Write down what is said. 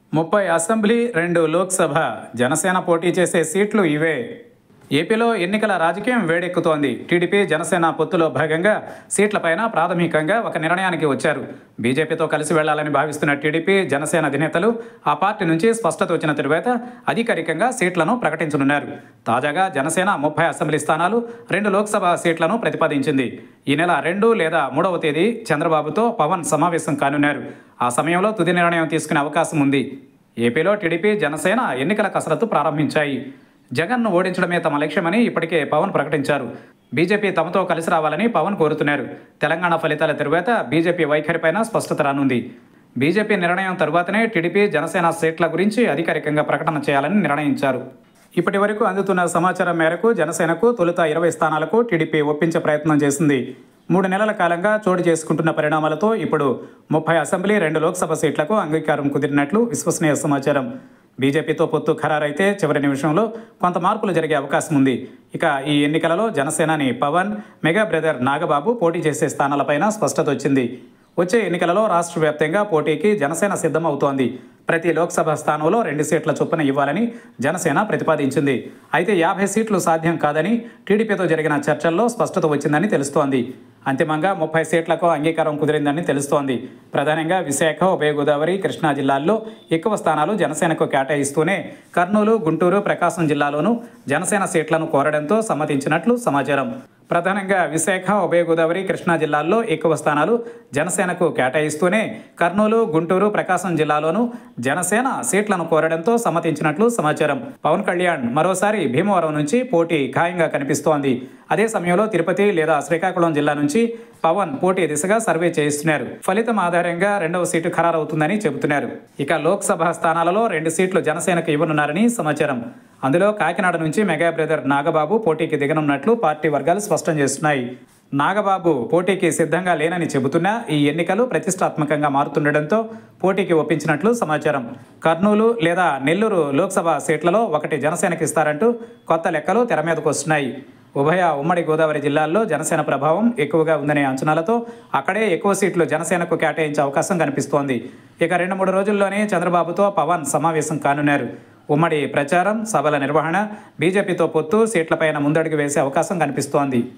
ముప్పై అసెంబ్లీ రెండు లోక్సభ జనసేన పోటీ చేసే సీట్లు ఇవే ఏపీలో ఎన్నికల రాజకీయం వేడెక్కుతోంది టీడీపీ జనసేన పొత్తులో భాగంగా సీట్లపైన ప్రాథమికంగా ఒక నిర్ణయానికి వచ్చారు బీజేపీతో కలిసి వెళ్లాలని భావిస్తున్న టీడీపీ జనసేన అధినేతలు ఆ పార్టీ నుంచి స్పష్టత వచ్చిన తరువాత అధికారికంగా సీట్లను ప్రకటించనున్నారు తాజాగా జనసేన ముప్పై అసెంబ్లీ స్థానాలు రెండు లోక్సభ సీట్లను ప్రతిపాదించింది ఈ నెల రెండు లేదా మూడవ తేదీ చంద్రబాబుతో పవన్ సమావేశం కానున్నారు ఆ సమయంలో తుది నిర్ణయం తీసుకునే అవకాశం ఉంది ఏపీలో టీడీపీ జనసేన ఎన్నికల కసరత్తు ప్రారంభించాయి జగన్ను ఓడించడమే తమ లక్ష్యమని ఇప్పటికే పవన్ ప్రకటించారు బీజేపీ తమతో కలిసి రావాలని పవన్ కోరుతున్నారు తెలంగాణ ఫలితాల తరువాత బీజేపీ వైఖరిపైన స్పష్టత రానుంది బీజేపీ నిర్ణయం తరువాతనే టీడీపీ జనసేన సీట్ల గురించి అధికారికంగా ప్రకటన చేయాలని నిర్ణయించారు ఇప్పటి వరకు అందుతున్న సమాచారం మేరకు జనసేనకు తొలుత ఇరవై స్థానాలకు టీడీపీ ఒప్పించే ప్రయత్నం చేసింది మూడు నెలల కాలంగా చోటు చేసుకుంటున్న పరిణామాలతో ఇప్పుడు ముప్పై అసెంబ్లీ రెండు లోక్సభ సీట్లకు అంగీకారం కుదిరినట్లు విశ్వసనీయ సమాచారం బీజేపీతో పొత్తు ఖరారైతే చివరి నిమిషంలో కొంత మార్పులు జరిగే అవకాశం ఉంది ఇక ఈ ఎన్నికలలో జనసేనాని పవన్ మెగా బ్రదర్ నాగబాబు పోటీ చేసే స్థానాలపైన స్పష్టత వచ్చింది వచ్చే ఎన్నికలలో రాష్ట్ర వ్యాప్తంగా పోటీకి జనసేన సిద్ధమవుతోంది ప్రతి లోక్సభ స్థానంలో రెండు సీట్ల చొప్పున ఇవ్వాలని జనసేన ప్రతిపాదించింది అయితే యాభై సీట్లు సాధ్యం కాదని టీడీపీతో జరిగిన చర్చల్లో స్పష్టత వచ్చిందని తెలుస్తోంది అంతిమంగా ముప్పై సీట్లకు అంగీకారం కుదిరిందని తెలుస్తోంది ప్రధానంగా విశాఖ ఉభయ గోదావరి కృష్ణా జిల్లాల్లో ఎక్కువ స్థానాలు జనసేనకు కేటాయిస్తూనే కర్నూలు గుంటూరు ప్రకాశం జిల్లాలోనూ జనసేన సీట్లను కోరడంతో సమ్మతించినట్లు సమాచారం ప్రధానంగా విశాఖ ఉభయ గోదావరి కృష్ణా జిల్లాల్లో ఎక్కువ స్థానాలు జనసేనకు కేటాయిస్తూనే కర్నూలు గుంటూరు ప్రకాశం జిల్లాలోనూ జనసేన సీట్లను కోరడంతో సమ్మతించినట్లు సమాచారం పవన్ కళ్యాణ్ మరోసారి భీమవరం నుంచి పోటీ ఖాయంగా కనిపిస్తోంది అదే సమయంలో తిరుపతి లేదా శ్రీకాకుళం జిల్లా నుంచి పవన్ పోటీ దిశగా సర్వే చేయిస్తున్నారు ఫలితం ఆధారంగా రెండవ సీటు ఖరారవుతుందని చెబుతున్నారు ఇక లోక్సభ స్థానాలలో రెండు సీట్లు జనసేనకు ఇవ్వనున్నారని సమాచారం అందులో కాకినాడ నుంచి మెగా బ్రదర్ నాగబాబు పోటీకి దిగనున్నట్లు పార్టీ వర్గాలు స్పష్టం చేస్తున్నాయి నాగబాబు పోటీకి సిద్ధంగా లేనని చెబుతున్నా ఈ ఎన్నికలు ప్రతిష్టాత్మకంగా మారుతుండటంతో పోటీకి ఒప్పించినట్లు సమాచారం కర్నూలు లేదా నెల్లూరు లోక్సభ సీట్లలో ఒకటి జనసేనకి ఇస్తారంటూ కొత్త లెక్కలు తెర మీదకు వస్తున్నాయి ఉభయ ఉమ్మడి గోదావరి జిల్లాల్లో జనసేన ప్రభావం ఎక్కువగా ఉందనే అంచనాలతో అక్కడే ఎక్కువ సీట్లు జనసేనకు కేటాయించే అవకాశం కనిపిస్తోంది ఇక రెండు మూడు రోజుల్లోనే చంద్రబాబుతో పవన్ సమావేశం కానున్నారు ఉమ్మడి ప్రచారం సభల నిర్వహణ బీజేపీతో పొత్తు సీట్లపైన ముందడుగు వేసే అవకాశం కనిపిస్తోంది